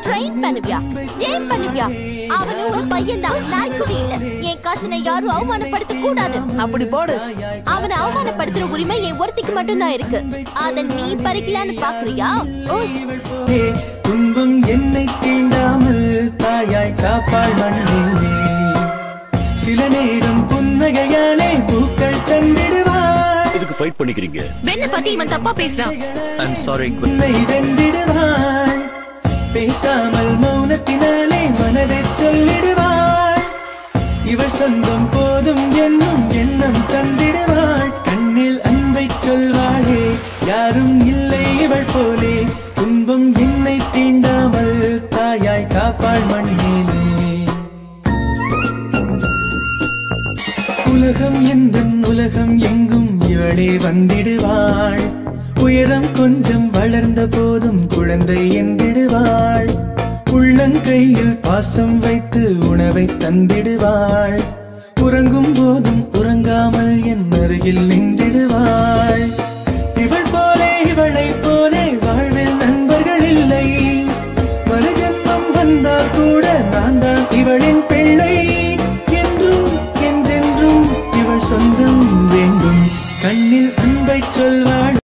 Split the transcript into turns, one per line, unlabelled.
train பண்ணுவியா ஏன் பண்ணுவியா அவன் உன் பையன் தான் நாய்க்குடி இல்ல என் கசனை யாரும் அவமானப்படுத்த கூடாது
அப்படி போடு
அவனை அவமானப்படுத்துற உரிமை என் ஒருத்திக்கு மட்டும்தான் இருக்கு அத நீ பறிக்கலான்னு பாக்குறியா ஓ
ஏ, துன்பம் என்னை தீண்டாமல் தாயாய் காப்பாள் மண்ணிலே சில நேரம் புன்னகையாலே பூக்கள் தந்திடுவாள்
எதுக்கு ஃபைட் பண்ணிக்கிறீங்க
வெண்ண பத்தி இவன் தப்பா பேசுறான்
ஐம் சாரி
உன்னை வென்றிடுவாள் பேசாமல் மௌனத்தினாலே மனதை சொல்லிடுவாள் இவள் சொந்தம் போதும் என்னும் எண்ணம் தந்திடுவாள் கண்ணில் அன்பை சொல்வாளே யாரும் இல்லை இவள் போலே துன்பம் என்னை தீண்டாமல் தாயாய் காப்பாள் மண்ணிலே உலகம் எந்த உலகம் எங்கும் இவளே வந்திடுவாள் உயரம் கொஞ்சம் வளர்ந்த போதும் குழந்தை என்றிடுவாள் உள்ளங்கையில் பாசம் வைத்து உணவை தந்திடுவாள் உறங்கும் போதும் உறங்காமல் என் அருகில் நின்றிடுவாள் இவள் போலே இவளை போலே வாழ்வில் நண்பர்கள் இல்லை மறுஜன்மம் வந்தால் கூட நான் தான் இவளின் பிள்ளை